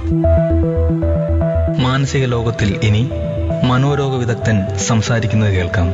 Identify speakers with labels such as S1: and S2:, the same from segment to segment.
S1: മാനസിക ലോകത്തിൽ ഇനി മനോരോഗ വിദഗ്ധൻ സംസാരിക്കുന്നത് കേൾക്കാം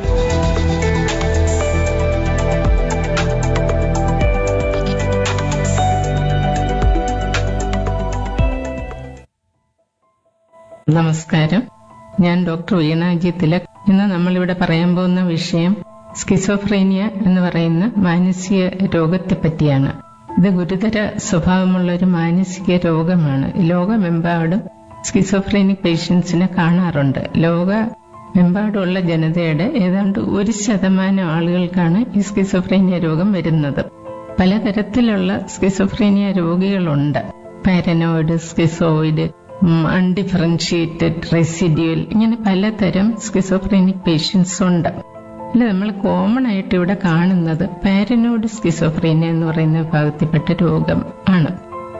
S2: നമസ്കാരം ഞാൻ ഡോക്ടർ വീണ ജി തിലക് ഇന്ന് നമ്മളിവിടെ പറയാൻ പോകുന്ന വിഷയം സ്കിസോഫ്രീനിയ എന്ന് പറയുന്ന മാനസിക രോഗത്തെ പറ്റിയാണ് ഇത് ഗുരുതര സ്വഭാവമുള്ള ഒരു മാനസിക രോഗമാണ് ലോകമെമ്പാടും സ്കിസോഫ്രീനിക് പേഷ്യൻസിനെ കാണാറുണ്ട് ലോകമെമ്പാടുമുള്ള ജനതയുടെ ഏതാണ്ട് ഒരു ശതമാനം ആളുകൾക്കാണ് ഈ സ്കിസോഫ്രീനിയ രോഗം വരുന്നത് പലതരത്തിലുള്ള സ്കിസോഫ്രീനിയ രോഗികളുണ്ട് പാരനോയിഡ് സ്കിസോയിഡ് അൺഡിഫറൻഷിയേറ്റഡ് റെസിഡ്യൂൽ ഇങ്ങനെ പലതരം സ്കിസോഫ്രീനിക് പേഷ്യൻസ് ഉണ്ട് അല്ല നമ്മൾ കോമൺ ആയിട്ട് ഇവിടെ കാണുന്നത് പാരനോയിഡ് സ്കിസോഫ്രീനിയ എന്ന് പറയുന്ന വിഭാഗത്തിൽപ്പെട്ട രോഗം ആണ്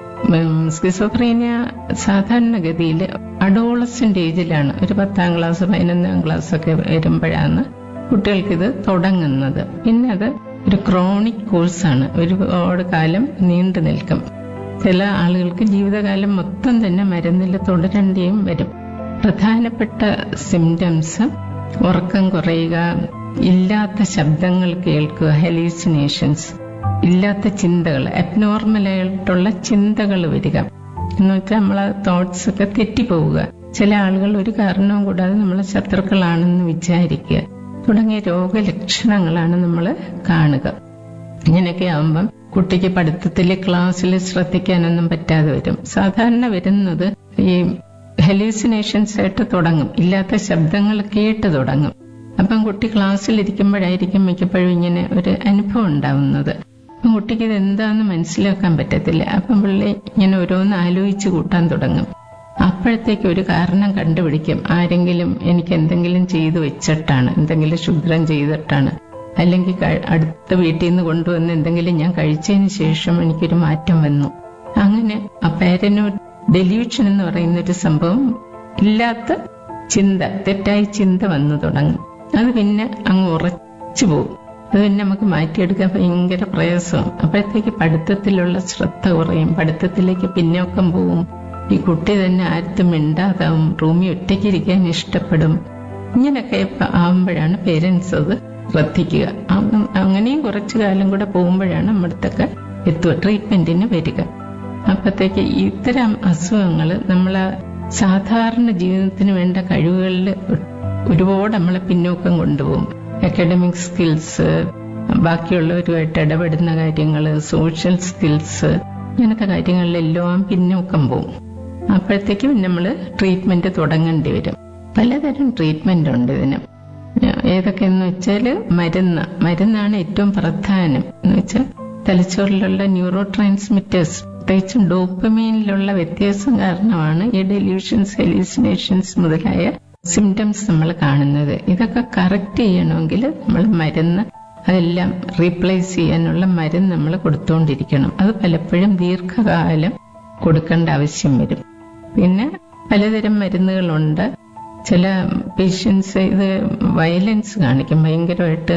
S2: സ്കിസോഫ്രീനിയ സാധാരണഗതിയിൽ അഡോളസന്റ് ഏജിലാണ് ഒരു പത്താം ക്ലാസ് പതിനൊന്നാം ക്ലാസ് ഒക്കെ വരുമ്പോഴാണ് കുട്ടികൾക്കിത് തുടങ്ങുന്നത് പിന്നെ അത് ഒരു ക്രോണിക് കോഴ്സാണ് ഒരുപാട് കാലം നീണ്ടു നിൽക്കും ചില ആളുകൾക്ക് ജീവിതകാലം മൊത്തം തന്നെ മരുന്നിൽ തുടരേണ്ടിയും വരും പ്രധാനപ്പെട്ട സിംറ്റംസ് ഉറക്കം കുറയുക ഇല്ലാത്ത ശബ്ദങ്ങൾ കേൾക്കുക ഹലീസിനേഷൻസ് ഇല്ലാത്ത ചിന്തകൾ അബ്നോർമലായിട്ടുള്ള ചിന്തകൾ വരിക എന്ന് വെച്ചാൽ നമ്മളെ തോട്ട്സ് ഒക്കെ തെറ്റിപ്പോവുക ചില ആളുകൾ ഒരു കാരണവും കൂടാതെ നമ്മളെ ശത്രുക്കളാണെന്ന് വിചാരിക്കുക തുടങ്ങിയ രോഗലക്ഷണങ്ങളാണ് നമ്മൾ കാണുക ഇങ്ങനെയൊക്കെ ആവുമ്പം കുട്ടിക്ക് പഠിത്തത്തിലെ ക്ലാസ്സിൽ ശ്രദ്ധിക്കാനൊന്നും പറ്റാതെ വരും സാധാരണ വരുന്നത് ഈ ഹെലൂസിനേഷൻസ് ആയിട്ട് തുടങ്ങും ഇല്ലാത്ത ശബ്ദങ്ങൾ കേട്ട് തുടങ്ങും അപ്പം കുട്ടി ക്ലാസ്സിൽ ഇരിക്കുമ്പോഴായിരിക്കും മിക്കപ്പോഴും ഇങ്ങനെ ഒരു അനുഭവം ഉണ്ടാവുന്നത് അപ്പം കുട്ടിക്ക് ഇത് എന്താന്ന് മനസ്സിലാക്കാൻ പറ്റത്തില്ല അപ്പം പിള്ളി ഇങ്ങനെ ഓരോന്ന് ആലോചിച്ച് കൂട്ടാൻ തുടങ്ങും അപ്പോഴത്തേക്ക് ഒരു കാരണം കണ്ടുപിടിക്കും ആരെങ്കിലും എനിക്ക് എന്തെങ്കിലും ചെയ്തു വെച്ചിട്ടാണ് എന്തെങ്കിലും ശുദ്രം ചെയ്തിട്ടാണ് അല്ലെങ്കിൽ അടുത്ത വീട്ടിൽ നിന്ന് കൊണ്ടുവന്ന് എന്തെങ്കിലും ഞാൻ കഴിച്ചതിന് ശേഷം എനിക്കൊരു മാറ്റം വന്നു അങ്ങനെ ആ പാരനോ ഡെല്യൂഷൻ എന്ന് പറയുന്ന ഒരു സംഭവം ഇല്ലാത്ത ചിന്ത തെറ്റായ ചിന്ത വന്നു തുടങ്ങും അത് പിന്നെ അങ്ങ് ഉറച്ചു പോകും അത് പിന്നെ നമുക്ക് മാറ്റിയെടുക്കാൻ ഭയങ്കര പ്രയാസമാണ് അപ്പോഴത്തേക്ക് പഠിത്തത്തിലുള്ള ശ്രദ്ധ കുറയും പഠിത്തത്തിലേക്ക് പിന്നോക്കം പോവും ഈ കുട്ടി തന്നെ ആരത്തും മിണ്ടാതാവും റൂമിൽ ഒറ്റയ്ക്കിരിക്കാൻ ഇഷ്ടപ്പെടും ഇങ്ങനെയൊക്കെ ആവുമ്പോഴാണ് പേരൻസ് അത് ശ്രദ്ധിക്കുക അങ്ങനെയും കുറച്ചു കാലം കൂടെ പോകുമ്പോഴാണ് നമ്മുടെത്തൊക്കെ എത്തുക ട്രീറ്റ്മെന്റിന് വരിക അപ്പോഴത്തേക്ക് ഇത്തരം അസുഖങ്ങൾ നമ്മളെ സാധാരണ ജീവിതത്തിന് വേണ്ട കഴിവുകളിൽ ഒരുപാട് നമ്മളെ പിന്നോക്കം കൊണ്ടുപോകും അക്കാഡമിക് സ്കിൽസ് ബാക്കിയുള്ളവരുമായിട്ട് ഇടപെടുന്ന കാര്യങ്ങൾ സോഷ്യൽ സ്കിൽസ് ഇങ്ങനത്തെ കാര്യങ്ങളിലെല്ലാം പിന്നോക്കം പോകും അപ്പോഴത്തേക്കും നമ്മൾ ട്രീറ്റ്മെന്റ് തുടങ്ങേണ്ടി വരും പലതരം ട്രീറ്റ്മെന്റ് ഉണ്ട് ഇതിന് ഏതൊക്കെയെന്ന് വെച്ചാൽ മരുന്ന് മരുന്നാണ് ഏറ്റവും പ്രധാനം എന്ന് വെച്ചാൽ തലച്ചോറിലുള്ള ന്യൂറോ ട്രാൻസ്മിറ്റേഴ്സ് പ്രത്യേകിച്ചും ഡോപ്പമീനിലുള്ള വ്യത്യാസം കാരണമാണ് ഈ ഡെല്യൂഷൻസ് ഹെലൂസിനേഷൻസ് മുതലായ സിംറ്റംസ് നമ്മൾ കാണുന്നത് ഇതൊക്കെ കറക്റ്റ് ചെയ്യണമെങ്കിൽ നമ്മൾ മരുന്ന് അതെല്ലാം റീപ്ലേസ് ചെയ്യാനുള്ള മരുന്ന് നമ്മൾ കൊടുത്തുകൊണ്ടിരിക്കണം അത് പലപ്പോഴും ദീർഘകാലം കൊടുക്കേണ്ട ആവശ്യം വരും പിന്നെ പലതരം മരുന്നുകളുണ്ട് ചില പേഷ്യൻസ് ഇത് വയലൻസ് കാണിക്കും ഭയങ്കരമായിട്ട്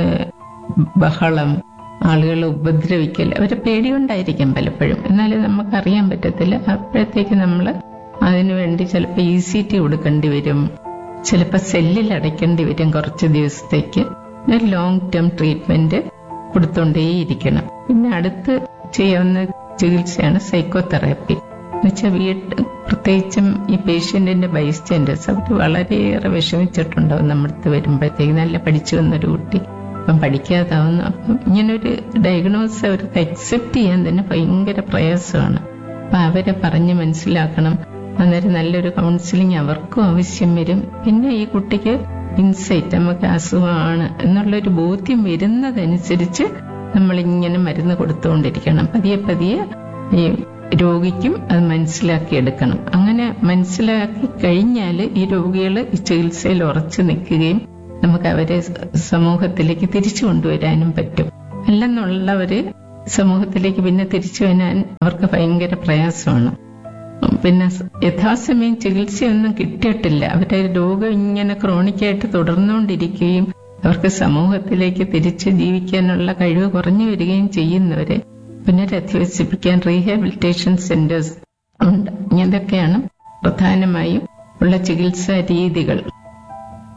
S2: ബഹളം ആളുകളെ ഉപദ്രവിക്കൽ അവരെ പേടികൊണ്ടായിരിക്കും പലപ്പോഴും എന്നാലും നമുക്കറിയാൻ പറ്റത്തില്ല അപ്പോഴത്തേക്ക് നമ്മൾ അതിനുവേണ്ടി ചിലപ്പോൾ ഇ സി ടി കൊടുക്കേണ്ടി വരും ചിലപ്പോൾ സെല്ലിൽ അടയ്ക്കേണ്ടി വരും കുറച്ച് ദിവസത്തേക്ക് ഒരു ലോങ് ടേം ട്രീറ്റ്മെന്റ് കൊടുത്തോണ്ടേയിരിക്കണം പിന്നെ അടുത്ത് ചെയ്യാവുന്ന ചികിത്സയാണ് സൈക്കോതെറാപ്പി എന്നുവെച്ചാൽ വീട്ട് പ്രത്യേകിച്ചും ഈ പേഷ്യന്റിന്റെ ബൈസ്റ്റാൻഡേഴ്സ് അവർ വളരെയേറെ വിഷമിച്ചിട്ടുണ്ടാവും നമ്മുടെ വരുമ്പോഴത്തേക്ക് നല്ല പഠിച്ചു വന്നൊരു കുട്ടി അപ്പം പഠിക്കാതാവുന്നു അപ്പം ഇങ്ങനൊരു ഡയഗ്നോസ് അവർക്ക് അക്സെപ്റ്റ് ചെയ്യാൻ തന്നെ ഭയങ്കര പ്രയാസമാണ് അപ്പൊ അവരെ പറഞ്ഞ് മനസ്സിലാക്കണം അന്നേരം നല്ലൊരു കൗൺസിലിംഗ് അവർക്കും ആവശ്യം വരും പിന്നെ ഈ കുട്ടിക്ക് ഇൻസൈറ്റ് നമുക്ക് അസുഖമാണ് എന്നുള്ളൊരു ബോധ്യം വരുന്നതനുസരിച്ച് നമ്മൾ ഇങ്ങനെ മരുന്ന് കൊടുത്തുകൊണ്ടിരിക്കണം പതിയെ പതിയെ ഈ രോഗിക്കും അത് മനസ്സിലാക്കി എടുക്കണം അങ്ങനെ മനസ്സിലാക്കി കഴിഞ്ഞാൽ ഈ രോഗികൾ ഈ ചികിത്സയിൽ ഉറച്ചു നിൽക്കുകയും നമുക്ക് അവരെ സമൂഹത്തിലേക്ക് തിരിച്ചു കൊണ്ടുവരാനും പറ്റും അല്ലെന്നുള്ളവര് സമൂഹത്തിലേക്ക് പിന്നെ തിരിച്ചു വരാൻ അവർക്ക് ഭയങ്കര പ്രയാസമാണ് പിന്നെ യഥാസമയം ചികിത്സയൊന്നും കിട്ടിയിട്ടില്ല അവരുടെ രോഗം ഇങ്ങനെ ക്രോണിക്കായിട്ട് തുടർന്നുകൊണ്ടിരിക്കുകയും അവർക്ക് സമൂഹത്തിലേക്ക് തിരിച്ച് ജീവിക്കാനുള്ള കഴിവ് കുറഞ്ഞു വരികയും ചെയ്യുന്നവരെ പുനരധിവസിപ്പിക്കാൻ റീഹാബിലിറ്റേഷൻ സെന്റേഴ്സ് ഉണ്ട് ഇതൊക്കെയാണ് പ്രധാനമായും ഉള്ള ചികിത്സാ രീതികൾ